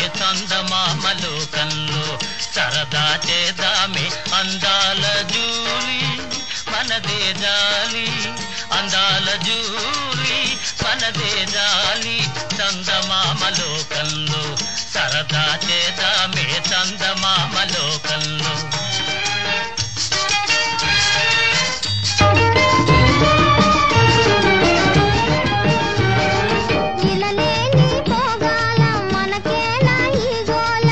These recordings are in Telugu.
చందమామలో కల్లో సరదా చేద్దామే అందాల జూలి మనదే జాలి అందాల జూలి మనదే జాలి చందమామలో కల్లో సరదా చేద్దామే చందమామలో కల్లో ఇలలేని పోగాల మనకేలా ఈ గోల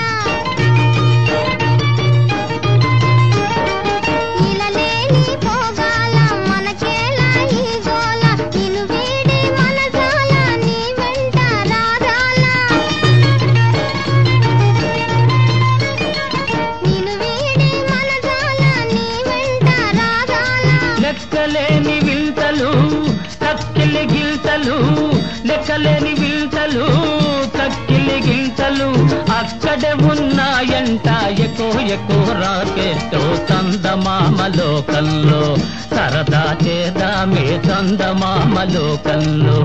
ఇలలేని పోగాల మనకేలా ఈ గోల నిన్ను వీడి మనసాల నీ వెంట రాగాల నిన్ను వీడి మనసాల నీ వెంట రాగాల లెక్కలేని వింతలు తక్కిలి గిల్తలు లెక్కలేని వింతలు తక్కిలి గిల్తలు అక్కడే ఉన్నాయంట ఎక్కువ ఎక్కువ రాకెట్టో చందమామలో కల్లో సరదా చేద్దామే చందమామలో కల్లో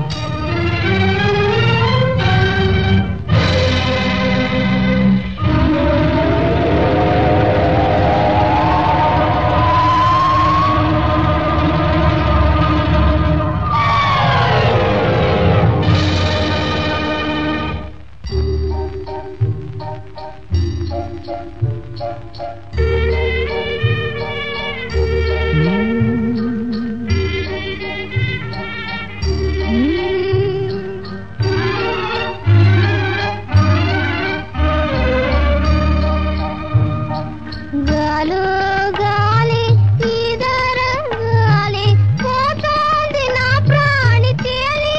గాలు గాలి ఈదర గాలి పోతోంది నా ప్రాణి తేలి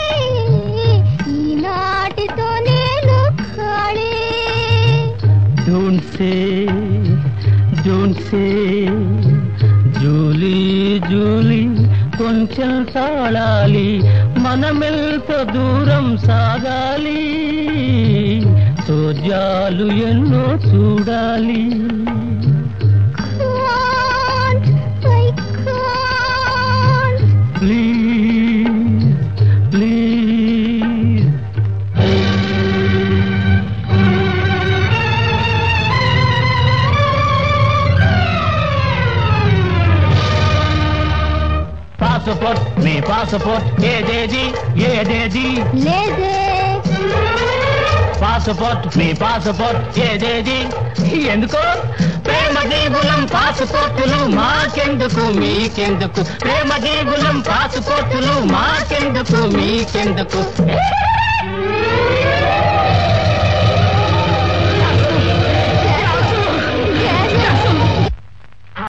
ఈనాటితో నేను ఖాళీ Don't say, don't say, Julie Julie కొంచెం తాళాలి మనమెంత దూరం సాగాలి సోజాలు ఎన్నో చూడాలి Can't, I can't. Please please passport మీ పాస్పోర్ట్ ఏదేది ఏదేది లేదే పాస్పోర్ట్ మీ పాస్పోర్ట్ ఏదేది ఎందుకు ప్రేమ జీవులం పాస్పోర్టులు మాకెందుకు మీకెందుకు ప్రేమ జీవులం పాస్పోర్టులు మాకెందుకు మీకెందుకు